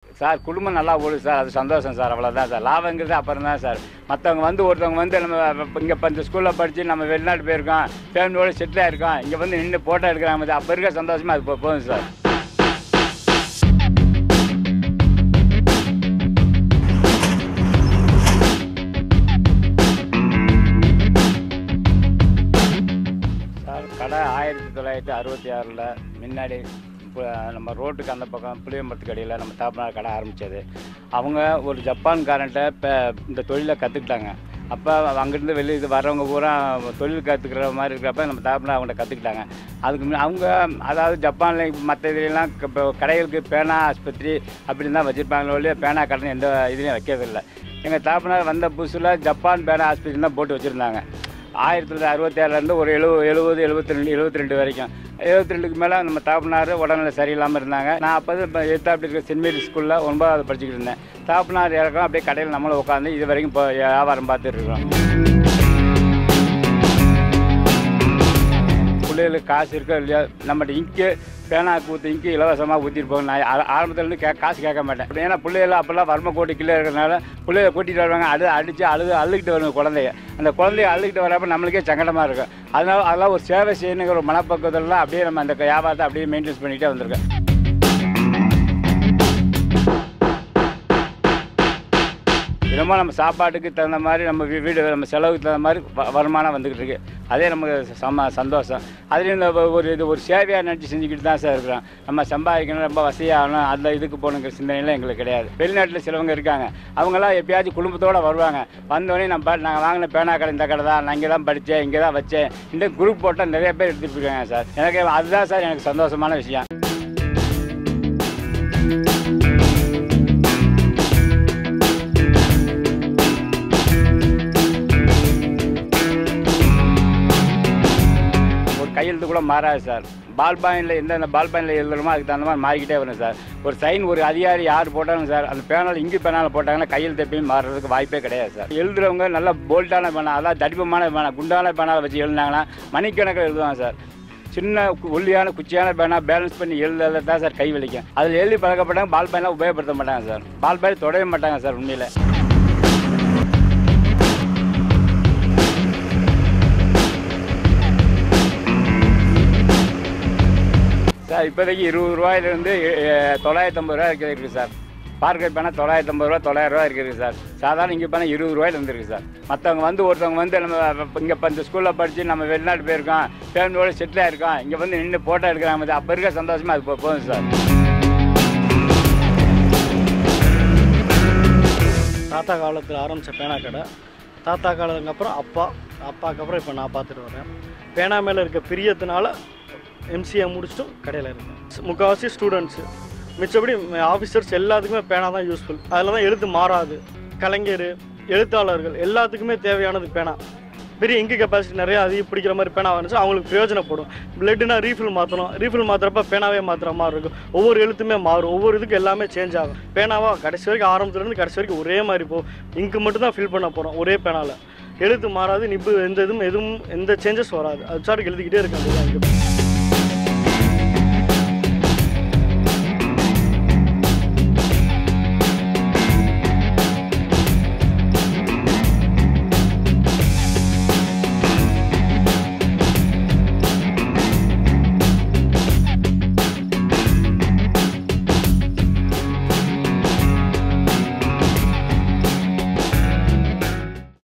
sir குடும்பம் நல்லா ஓடுது சார் அது சந்தோஷம் சார் அவ்வளோதான் சார் லாபங்கிறது அப்புறம் தான் சார் மற்றவங்க வந்து ஒருத்தவங்க வந்து நம்ம இங்கே இப்போ இந்த ஸ்கூலில் படித்து நம்ம வெளிநாட்டு போயிருக்கோம் ஃபேமிலியோட செட்டில் ஆயிருக்கோம் இங்கே வந்து நின்று ஃபோட்டோ எடுக்கிறாங்க அப்போ இருக்க சந்தோஷமாக அது போ- போதும் சார் சார் கடை ஆயிரத்தி தொள்ளாயிரத்தி அறுபத்தி ஆறில் முன்னாடி இப்போ நம்ம ரோட்டுக்கு அந்த பக்கம் புளியம்பரத்துக்கு அடியில் நம்ம தாப்பனார் கடை ஆரம்பித்தது அவங்க ஒரு ஜப்பான்காரன்ட்ட இப்போ இந்த தொழிலை கற்றுக்கிட்டாங்க அப்போ அங்கேருந்து வெளியே இது வர்றவங்க பூரா தொழில் கற்றுக்கிற மாதிரி இருக்கிறப்ப நம்ம தாப்பனார் அவங்கள்ட்ட கற்றுக்கிட்டாங்க அதுக்கு முன்ன- அவங்க அதாவது ஜப்பானில் மற்ற இதுலாம் இப்போ கடைகளுக்கு பேனா ஆஸ்பத்திரி அப்படின்னு தான் வச்சுருப்பாங்களே ஒழிய பேனா கடை எந்த இதுலையும் வைக்கிறதில்லை எங்கள் தாப்பனார் வந்த புதுசில் ஜப்பான் பேனா ஆஸ்பத்திரி தான் போட்டு வச்சுருந்தாங்க ஆயிரத்தி தொள்ளாயிரத்தி அறுபத்தி ஆறுலேருந்து ஒரு எழுபது எழுபது எழுபத்தி ரெண்டு எழுபத்தி ரெண்டு வரைக்கும் எழுபத்தி ரெண்டுக்கு மேலே நம்ம தாப்பனார் உடல்நிலை சரியில்லாமல் இருந்தாங்க நான் அப்போ இப்போ எத்தாப்படி இருக்க சென்ட் மேரி ஸ்கூலில் ஒன்பதாவது படிச்சுக்கிட்டு இருந்தேன் தாப்பனார் இறக்கம் அப்படியே கடையில் நம்மளும் உட்காந்து இது வரைக்கும் இப்போ வியாபாரம் பார்த்துட்டு இருக்கோம் பிள்ளைகளுக்கு காசு இருக்கோ இல்லையா நம்மகிட்ட இங்கு பேனா ஊற்றி இங்கு இலவசமாக ஊற்றிட்டு போங்க நான் ஆ- ஆரம்பத்துலேருந்து கே காசு கேட்க மாட்டேன் ஏன்னா பிள்ளைகள் அப்போல்லாம் வறுமை கோட்டி கீழே இருக்கிறனால பிள்ளைய கூட்டிகிட்டு வருவாங்க அழு அடித்து அழுது அழுகிட்டு வருங்க குழந்தைய அந்த குழந்தைய அழுகிட்டு வரப்ப நம்மளுக்கே சங்கடமாக இருக்கும் அதனால அதெல்லாம் ஒரு சேவை செய்யணுங்கிற ஒரு மனப்பக்குவத்தில் அப்படியே நம்ம அந்த வியாபாரத்தை அப்படியே மெயின்டைன்ஸ் பண்ணிகிட்டே வந்திருக்கோம் தினமும் நம்ம சாப்பாட்டுக்கு தகுந்த மாதிரி நம்ம வீ- வீடு நம்ம செலவுக்கு தகுந்த மாதிரி வ- வருமானம் வந்துக்கிட்டு இருக்கு அதே நமக்கு சம சந்தோஷம் அதுலேயும் இந்த ஒ- ஒரு இது ஒரு சேவையாக நினச்சி செஞ்சுக்கிட்டு தான் சார் இருக்கிறோம் நம்ம சம்பாதிக்கணும் ரொம்ப வசதியாகணும் அந்த இதுக்கு போகணுங்கிற சிந்தனைலாம் எங்களுக்கு கிடையாது வெளிநாட்டில் சிலவங்க இருக்காங்க அவங்களாம் எப்பயாச்சும் குடும்பத்தோடு வருவாங்க வந்தோடனே நம்ம நாங்கள் வாங்கின பேனா கடை இந்த கடை தான் நான் இங்கே தான் படித்தேன் இங்கே தான் வச்சேன் இந்த குரூப் போட்டால் நிறைய பேர் எடுத்துகிட்டு இருக்காங்க சார் எனக்கு அதுதான் சார் எனக்கு சந்தோஷமான விஷயம் ஒரு கையெழுத்து கூட மாறாது சார் பால் பாயினில் எந்தெந்த பால் பாயினில் எழுதுறோமோ அதுக்கு தகுந்த மாதிரி மாறிக்கிட்டே வரும் சார் ஒரு சைன் ஒரு அதிகாரி யார் போட்டாலும் சார் அந்த பேனால் இங்கு பேனால் போட்டாங்கன்னா கையெழுத்து எப்பயும் மாறுறதுக்கு வாய்ப்பே கிடையாது சார் எழுதுறவங்க நல்ல போல்ட்டான பேனா அதாவது தடிப்பமான பேனா குண்டான பேனாவை வச்சு எழுதினாங்கன்னா மணிக்கணக்கில் எழுதுவாங்க சார் சின்ன கு- ஒல்லியான குச்சியான பேனா பேலன்ஸ் பண்ணி எழுதுறதுல தான் சார் கை வலிக்கும் அதில் எழுதி பழக்கப்பட்டாங்க பால் பாயிலாம் உபயோகப்படுத்த மாட்டாங்க சார் பால் பாயில் தொடவே மாட்டாங்க சார் உண்மையில் சார் இப்போதைக்கு இருபது ரூபாயிலிருந்து தொள்ளாயிரத்தி ஐம்பது ரூபா இருக்குது இருக்குது சார் பார்க்கெட் பேனா தொள்ளாயிரத்தி ஐம்பது ரூபா தொள்ளாயிரம் ரூபா இருக்குது சார் சாதாரண இங்கே பேனா இருபது ரூபாயில இருந்துருக்கு சார் மற்றவங்க வந்து ஒருத்தவங்க வந்து நம்ம இங்கே இப்போ இந்த ஸ்கூலில் படித்து நம்ம வெளிநாட்டு போயிருக்கோம் ஃபேமிலியோட செட்டில் ஆயிருக்கோம் இங்கே வந்து நின்று ஃபோட்டோ எடுக்கிறாங்க அப்போ இருக்க சந்தோஷமாக அது போ- போதும் சார் தாத்தா காலத்தில் ஆரம்பித்த பேனா கடை தாத்தா காலத்துக்கு அப்புறம் அப்பா அப்பாவுக்கு அப்புறம் இப்போ நான் பார்த்துட்டு வரேன் பேனா மேலே இருக்க பிரியத்தினால எம்சிஏ முடிச்சிட்டும் கடையில் இருக்கேன் முக்கால்வாசி ஸ்டூடெண்ட்ஸு மிச்சபடி ஆஃபீஸர்ஸ் எல்லாத்துக்குமே பேனா தான் யூஸ்ஃபுல் அதில் தான் எழுத்து மாறாது கலைஞர் எழுத்தாளர்கள் எல்லாத்துக்குமே தேவையானது பேனா பெரிய இங்கு கெப்பாசிட்டி நிறைய அதிக பிடிக்கிற மாதிரி பேனா வந்துச்சு அவங்களுக்கு பிரயோஜனப்படும் பிளட்னா ரீஃபில் மாற்றணும் ரீஃபில் மாற்றுறப்ப பேனாவே மாற்றுற மாதிரி இருக்கும் ஒவ்வொரு எழுத்துமே மாறும் ஒவ்வொரு இதுக்கு எல்லாமே சேஞ்ச் ஆகும் பேனாவா கடைசி வரைக்கும் ஆரம்பத்துலேருந்து கடைசி வரைக்கும் ஒரே மாதிரி போகும் இங்கு மட்டும் தான் ஃபில் பண்ண போகிறோம் ஒரே பேனாவில் எழுத்து மாறாது நிப்பு எந்த இதுவும் எதுவும் எந்த சேஞ்சஸ் வராது அது சாட்டுக்கு எழுதிக்கிட்டே இருக்க வேண்டியது இங்கு